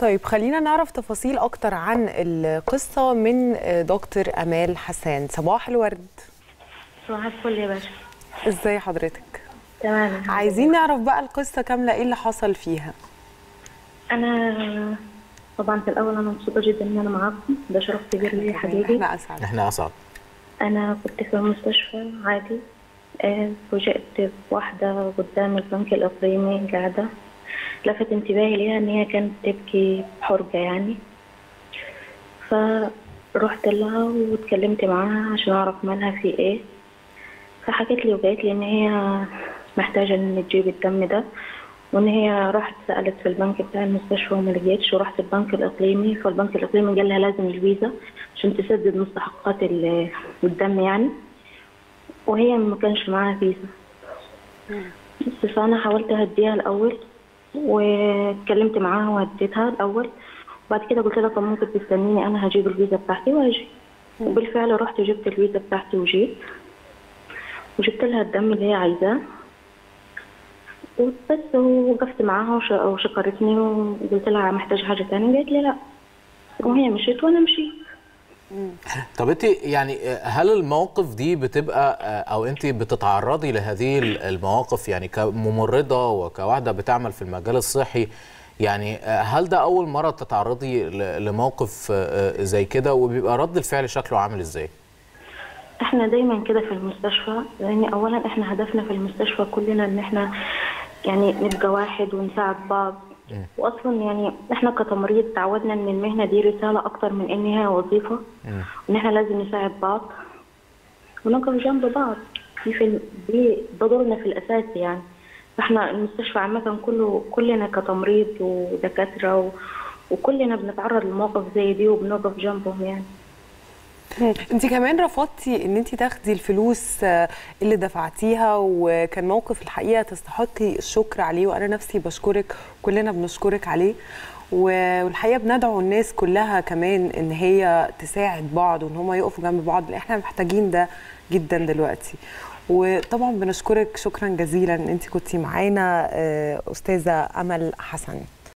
طيب خلينا نعرف تفاصيل اكتر عن القصه من دكتور امال حسان صباح الورد صباح الفل يا باشا ازاي حضرتك تمام عايزين نعرف بقى القصه كامله ايه اللي حصل فيها انا طبعا في الاول انا مبسوطه جدا ان انا معاكم ده شرف كبير لي يا حبيبي احنا اسعد احنا اسعد انا كنت في المستشفى عادي آه، فوجئت بواحدة قدام البنك الإقليمي قاعدة لفت انتباهي ليها إن هي كانت تبكي بحرقة يعني فرحت لها واتكلمت معاها عشان أعرف مالها في إيه فحكت لي وقالت لي إن هي محتاجة إن تجيب الدم ده وإن هي راحت سألت في البنك بتاع المستشفى وما لقيتش ورحت البنك الإقليمي فالبنك الإقليمي قال لها لازم الفيزا عشان تسدد مستحقات ال- الدم يعني وهي ما كانش معاها فيزا بس فأنا حاولت أهديها الأول واتكلمت معاها وهديتها الأول وبعد كده قلت لها طب ممكن تستنيني أنا هجيب الفيزا بتاعتي وهجي وبالفعل رحت جبت الفيزا بتاعتي وجيت وجبت لها الدم اللي هي عايزاه وبس وقفت معاها وش- وشكرتني وقلت لها محتاجة حاجة تانية قالت لي لا وهي مشيت وأنا مشيت طب انت يعني هل المواقف دي بتبقى او انت بتتعرضي لهذه المواقف يعني كممرضه وكواحده بتعمل في المجال الصحي يعني هل ده اول مره تتعرضي ل- لموقف زي كده وبيبقى رد الفعل شكله عامل ازاي؟ احنا دايما كده في المستشفى لان اولا احنا هدفنا في المستشفى كلنا ان احنا يعني نبقى واحد ونساعد بعض واصلا يعني احنا كتمريض تعودنا ان المهنه دي رساله اكتر من ان هي وظيفه وان احنا لازم نساعد بعض ونقف جنب بعض دي في ال- دي ده دورنا في الاساس يعني فاحنا المستشفى عامه كله كلنا كتمريض ودكاتره و... وكلنا بنتعرض لمواقف زي دي وبنقف جنبهم يعني انت كمان رفضتي ان انت تاخدي الفلوس آه، اللي دفعتيها وكان موقف الحقيقه تستحقي الشكر عليه وانا نفسي بشكرك كلنا بنشكرك عليه و- والحقيقه بندعو الناس كلها كمان ان هي تساعد بعض وان هم يقفوا جنب بعض لان احنا محتاجين ده جدا دلوقتي وطبعا بنشكرك شكرا جزيلا ان انت كنتي معانا آه، استاذه امل حسن